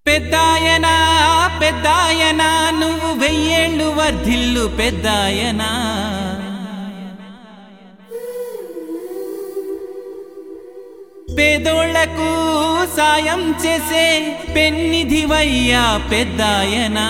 పెద్దాయనా పెద్దాయనా నువ్వు వెయ్యేళ్ళు వర్ధిల్లు పెద్దాయనా పేదోళ్లకు సాయం చేసే పెన్నిధివయ్యా పెద్దాయనా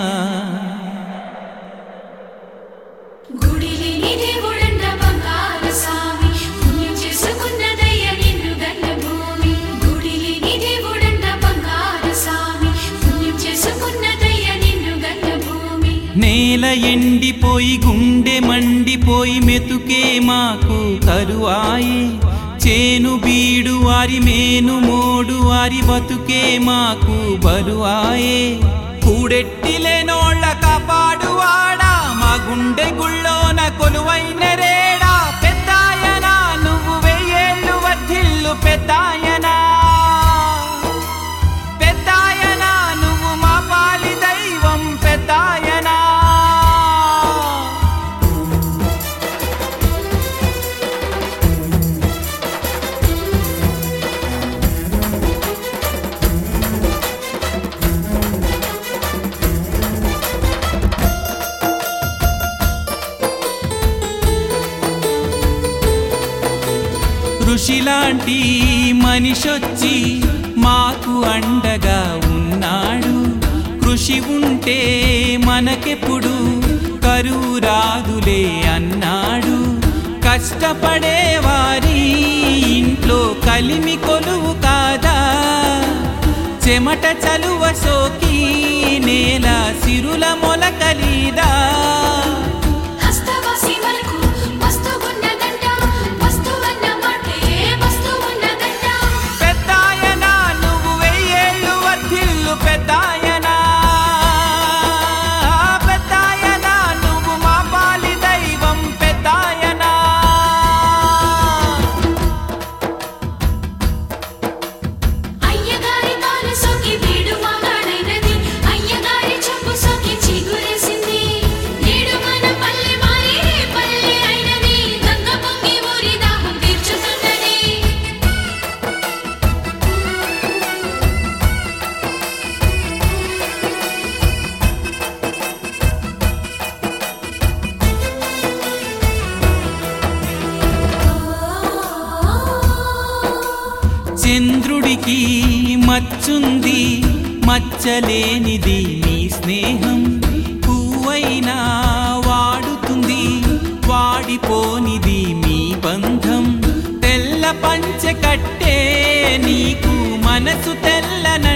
గుడిలేని దేవుడంట బంగారు స్వామి పుణ్యం చేసుకున్నదయ్య నిన్ను గన్న భూమి గుడిలేని దేవుడంట బంగారు స్వామి పుణ్యం చేసుకున్నదయ్య నిన్ను గన్న భూమి నేల ఎండిపోయి గుండె మండిపోయి మెతుకే మాకు కరువాయి చేను బీడు వారి మేను మోడు వారి బతుకే మాకు బరువాయే కూడెట్టిలేనోళ్ళ కాపాడువాడా మా గుండె గుళ్ళోన కొలువైన రేడా పెద్దాయనా నువ్వు వెయ్యేళ్ళు వర్ధిల్లు పెద్దాయనా పెద్దాయనా నువ్వు మా పాలి దైవం పెద్దాయనా ఋషిలాంటి మనిషొచ్చి మాకు అండగా ఉన్నాడు కృషి ఉంటే మనకెప్పుడు కరువు రాదులే అన్నాడు కష్టపడే వారి ఇంట్లో కలిమి కొలువు కాదా చెమట చలువ సోకి నేల సిరుల మొలకలీదా హస్తవాసి వరకు వస్తువున్నదంట వస్తువన్న మాటే వస్తువున్నదంట పెద్దాయనా నువ్వు వెయ్యేళ్ళు వర్ధిల్లు పెద్దాయనా పెద్దాయనా నువ్వు మా పాలి దైవం పెద్దాయనా అయ్యగారి కాలు సోకి వీడు మగాడైనది అయ్యగారి చెప్పు సోకి చిగురేసింది నేడు మన పల్లె మారి పల్లె అయినది గంగ పొంగి ఊరి దాహం తీర్చుతున్నది చంద్రుడికి మచ్చుంది మచ్చలేనిది నీ స్నేహం పువ్వైనా వాడుతుంది వాడిపోనిది మీ బంధం తెల్ల పంచె కట్టే నీకు మనసు తెల్లనంటే